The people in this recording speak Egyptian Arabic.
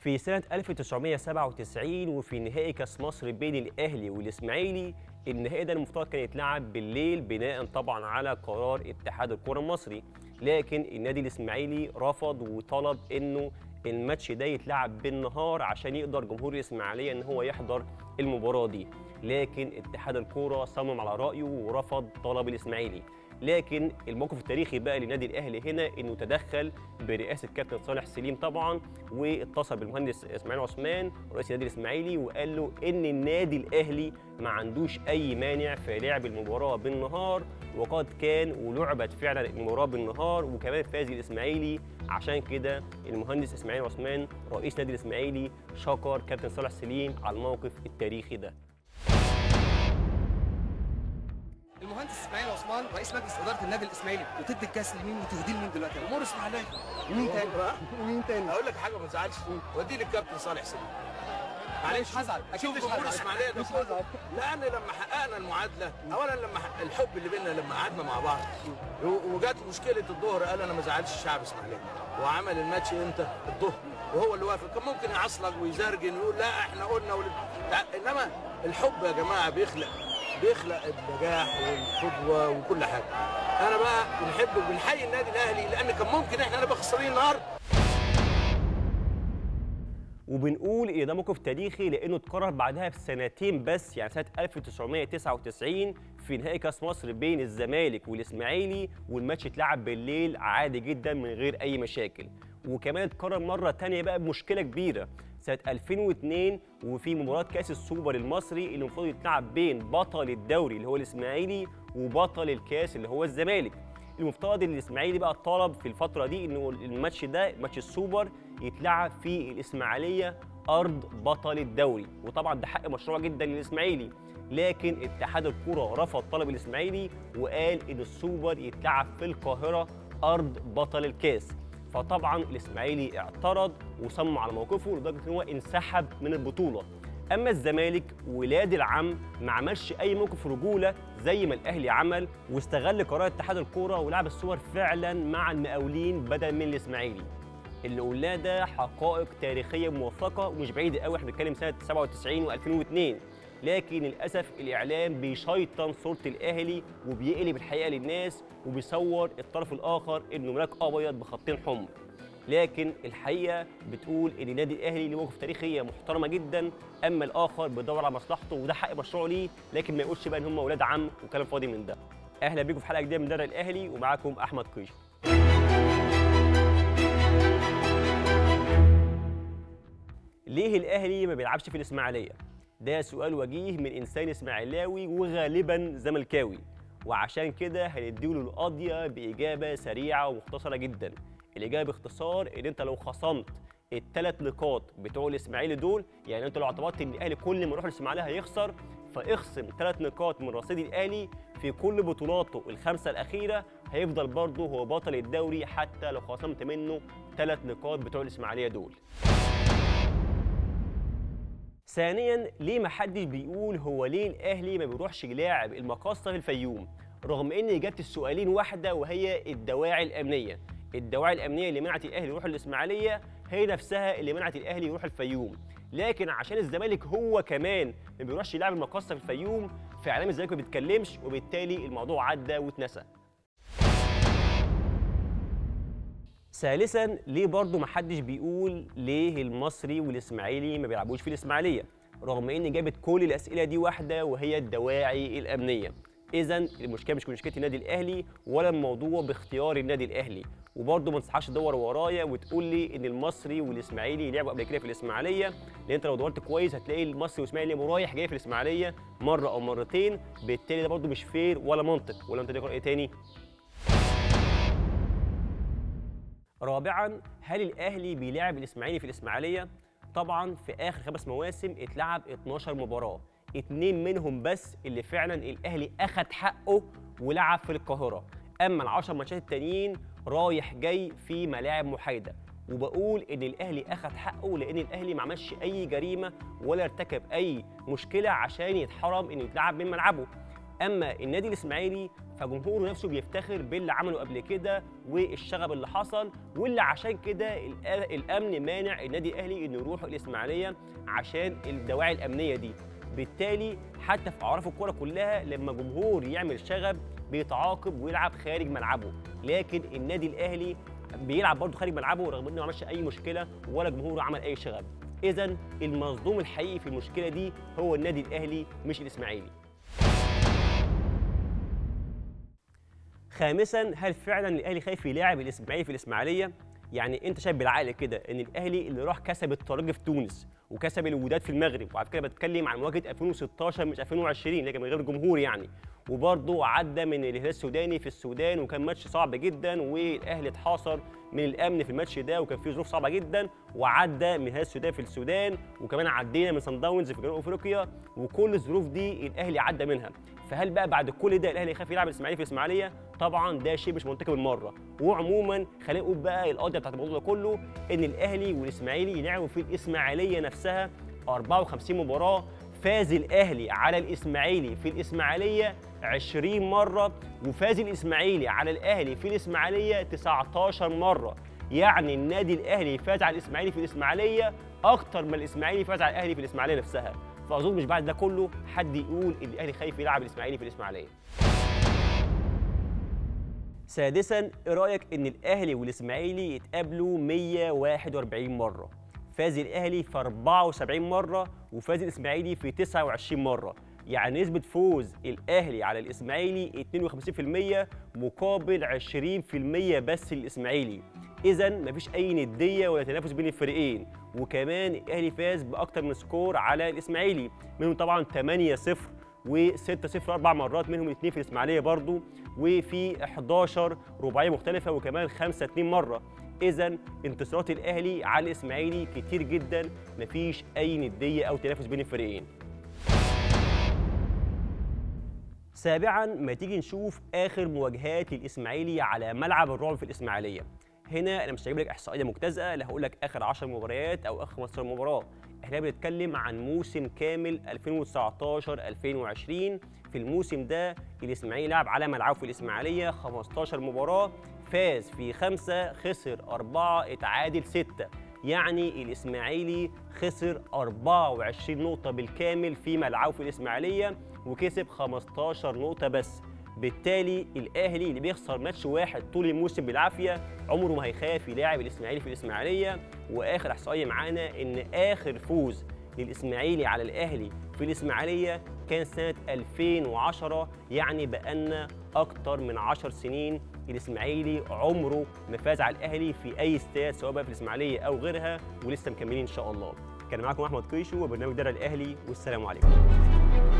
في سنة 1997 وفي نهائي كأس مصر بين الأهلي والإسماعيلي النهائي ده المفترض كان يتلعب بالليل بناء طبعا على قرار اتحاد الكرة المصري لكن النادي الإسماعيلي رفض وطلب إنه الماتش ده يتلعب بالنهار عشان يقدر جمهور الإسماعيلية إن هو يحضر المباراة دي لكن اتحاد الكرة صمم على رأيه ورفض طلب الإسماعيلي لكن الموقف التاريخي بقى للنادي الاهلي هنا انه تدخل برئاسه كابتن صالح سليم طبعا واتصل بالمهندس اسماعيل عثمان رئيس النادي الاسماعيلي وقال له ان النادي الاهلي ما عندوش اي مانع في لعب المباراه بالنهار وقد كان ولعبت فعلا المباراه بالنهار وكمان فاز الاسماعيلي عشان كده المهندس اسماعيل عثمان رئيس النادي الاسماعيلي شكر كابتن صالح سليم على الموقف التاريخي ده المهندس اسماعيل عثمان رئيس مجلس اداره النادي الاسماعيلي وتدي الكاس لمين وتهديه لمين دلوقتي امور اسماعيليه ومين تاني ومين تاني اقول لك حاجه ما تزعلش ودي للكابتن صالح سليم معلش مش هزعل اكيد شوف مش جمهور هزعل الاسماعيليه ده مش هزعل لان لما حققنا المعادله اولا لما حق- الحب اللي بيننا لما قعدنا مع بعض و- وجات مشكله الظهر قال انا ما زعلش الشعب الاسماعيلي وعمل الماتش امتى الظهر وهو اللي وافق كان ممكن يعصلك ويزرجن ويقول لا احنا قلنا ول... لا، انما الحب يا جماعه بيخلق بيخلق النجاح والقدوه وكل حاجه انا بقى بنحب بنحيي النادي الاهلي لان كان ممكن احنا نبقى خسرانين النهارده وبنقول ان ده موقف تاريخي لانه اتكرر بعدها بسنتين بس يعني سنه 1999 في نهائي كاس مصر بين الزمالك والاسماعيلي والماتش اتلعب بالليل عادي جدا من غير اي مشاكل وكمان اتكرر مره تانية بقى بمشكله كبيره سنه 2002 وفي مباراه كاس السوبر المصري اللي المفروض يتلعب بين بطل الدوري اللي هو الاسماعيلي وبطل الكاس اللي هو الزمالك المفترض ان الاسماعيلي بقى طلب في الفتره دي انه الماتش ده ماتش السوبر يتلعب في الاسماعيليه ارض بطل الدوري وطبعا ده حق مشروع جدا للاسماعيلي لكن اتحاد الكره رفض طلب الاسماعيلي وقال ان السوبر يتلعب في القاهره ارض بطل الكاس فطبعا الاسماعيلي اعترض وصمم على موقفه لدرجه ان هو انسحب من البطوله اما الزمالك ولاد العم ما عملش اي موقف رجوله زي ما الاهلي عمل واستغل قرار اتحاد الكوره ولعب الصور فعلا مع المقاولين بدل من الاسماعيلي اللي قلناه ده حقائق تاريخيه موثقه ومش بعيده قوي احنا بنتكلم سنه 97 و2002 لكن للاسف الاعلام بيشيطن صوره الاهلي وبيقلب الحقيقه للناس وبيصور الطرف الاخر انه ملاك ابيض بخطين حمر لكن الحقيقه بتقول ان النادي الاهلي له موقف تاريخيه محترمه جدا اما الاخر بيدور على مصلحته وده حق مشروع ليه لكن ما يقولش بقى ان هم اولاد عم وكلام فاضي من ده اهلا بيكم في حلقه جديده من درع الاهلي ومعاكم احمد قيش ليه الاهلي ما بيلعبش في الاسماعيليه ده سؤال وجيه من انسان اسماعيلاوي وغالبا زملكاوي وعشان كده هنديله القضيه باجابه سريعه ومختصره جدا الاجابه باختصار ان انت لو خصمت الثلاث نقاط بتوع الاسماعيلي دول يعني انت لو اعتبرت ان الاهلي كل ما يروح الاسماعيليه هيخسر فاخصم ثلاث نقاط من رصيد الاهلي في كل بطولاته الخمسه الاخيره هيفضل برضه هو بطل الدوري حتى لو خصمت منه ثلاث نقاط بتوع الاسماعيليه دول ثانيا ليه ما حدش بيقول هو ليه الاهلي ما بيروحش يلاعب المقاصه في الفيوم رغم ان اجابه السؤالين واحده وهي الدواعي الامنيه الدواعي الامنيه اللي منعت الاهلي يروح الاسماعيليه هي نفسها اللي منعت الاهلي يروح الفيوم لكن عشان الزمالك هو كمان ما بيروحش يلعب المقاصه في الفيوم فاعلام الزمالك ما بيتكلمش وبالتالي الموضوع عدى واتنسى ثالثا ليه برضه ما حدش بيقول ليه المصري والاسماعيلي ما بيلعبوش في الاسماعيليه رغم ان اجابه كل الاسئله دي واحده وهي الدواعي الامنيه اذا المشكله مش مشكله النادي الاهلي ولا الموضوع باختيار النادي الاهلي وبرضه ما تنصحش تدور ورايا وتقول لي ان المصري والاسماعيلي لعبوا قبل كده في الاسماعيليه لان انت لو دورت كويس هتلاقي المصري والاسماعيلي رايح جاي في الاسماعيليه مره او مرتين بالتالي ده برضه مش فير ولا منطق ولا انت تقرا ايه تاني رابعا هل الاهلي بيلعب الاسماعيلي في الاسماعيليه طبعا في اخر خمس مواسم اتلعب 12 مباراه اتنين منهم بس اللي فعلا الاهلي اخد حقه ولعب في القاهره اما العشر ماتشات التانيين رايح جاي في ملاعب محايده وبقول ان الاهلي اخد حقه لان الاهلي ما عملش اي جريمه ولا ارتكب اي مشكله عشان يتحرم انه يتلعب من ملعبه اما النادي الاسماعيلي فجمهوره نفسه بيفتخر باللي عمله قبل كده والشغب اللي حصل واللي عشان كده الأ- الامن مانع النادي الاهلي انه يروح الاسماعيليه عشان الدواعي الامنيه دي بالتالي حتى في اعراف الكوره كلها لما جمهور يعمل شغب بيتعاقب ويلعب خارج ملعبه لكن النادي الاهلي بيلعب برضه خارج ملعبه رغم انه ما عملش اي مشكله ولا جمهوره عمل اي شغب اذا المصدوم الحقيقي في المشكله دي هو النادي الاهلي مش الاسماعيلي خامسا هل فعلا الاهلي خايف يلاعب الاسماعيلي في الاسماعيليه يعني انت شايف بالعقل كده ان الاهلي اللي راح كسب الترجي في تونس وكسب الوداد في المغرب وعلى فكره بتكلم عن مواجهه 2016 مش 2020 لكن من غير جمهور يعني وبرضه عدى من الهلال السوداني في السودان وكان ماتش صعب جدا والاهلي اتحاصر من الامن في الماتش ده وكان فيه ظروف صعبه جدا وعدى من الهلال السوداني في السودان وكمان عدينا من صن داونز في جنوب افريقيا وكل الظروف دي الاهلي عدى منها فهل بقى بعد كل ده الاهلي يخاف يلعب الاسماعيلي في الاسماعيليه طبعا ده شيء مش منطقي بالمره وعموما خلينا نقول بقى القضيه بتاعت الموضوع ده كله ان الاهلي والاسماعيلي يلعبوا في الاسماعيليه نفسها 54 مباراه فاز الاهلي على الاسماعيلي في الاسماعيليه 20 مره وفاز الاسماعيلي على الاهلي في الاسماعيليه 19 مره يعني النادي الاهلي فاز على الاسماعيلي في الاسماعيليه اكتر ما الاسماعيلي فاز على الاهلي في الاسماعيليه نفسها فاظن مش بعد ده كله حد يقول ان الاهلي خايف يلعب الاسماعيلي في الاسماعيليه سادسا ايه رايك ان الاهلي والاسماعيلي يتقابلوا 141 مره فاز الاهلي في 74 مره وفاز الاسماعيلي في 29 مره يعني نسبة فوز الأهلي على الإسماعيلي 52% مقابل 20% بس للإسماعيلي إذا مفيش أي ندية ولا تنافس بين الفريقين وكمان الأهلي فاز بأكتر من سكور على الإسماعيلي منهم طبعا 8-0 و6 0 اربع مرات منهم الاثنين في الاسماعيليه برضو وفي 11 رباعيه مختلفه وكمان 5 2 مره اذا انتصارات الاهلي على الاسماعيلي كتير جدا مفيش اي نديه او تنافس بين الفريقين سابعا ما تيجي نشوف اخر مواجهات الاسماعيلي على ملعب الرعب في الاسماعيليه هنا انا مش هجيب لك احصائيه مجتزاه لا هقول لك اخر 10 مباريات او اخر 15 مباراه احنا بنتكلم عن موسم كامل 2019 2020 في الموسم ده الاسماعيلي لعب على ملعبه في الاسماعيليه 15 مباراه فاز في خمسة خسر أربعة اتعادل ستة يعني الإسماعيلي خسر 24 نقطة بالكامل في ملعبه في الإسماعيلية وكسب 15 نقطة بس بالتالي الأهلي اللي بيخسر ماتش واحد طول الموسم بالعافية عمره ما هيخاف يلاعب الإسماعيلي في الإسماعيلية وآخر إحصائية معانا إن آخر فوز للإسماعيلي على الأهلي في الإسماعيلية كان سنة 2010 يعني بقالنا أكتر من 10 سنين الإسماعيلي عمره ما فاز على الأهلي في أي استاد سواء بقى في الإسماعيلية أو غيرها ولسه مكملين إن شاء الله كان معاكم أحمد قيشو وبرنامج درع الأهلي والسلام عليكم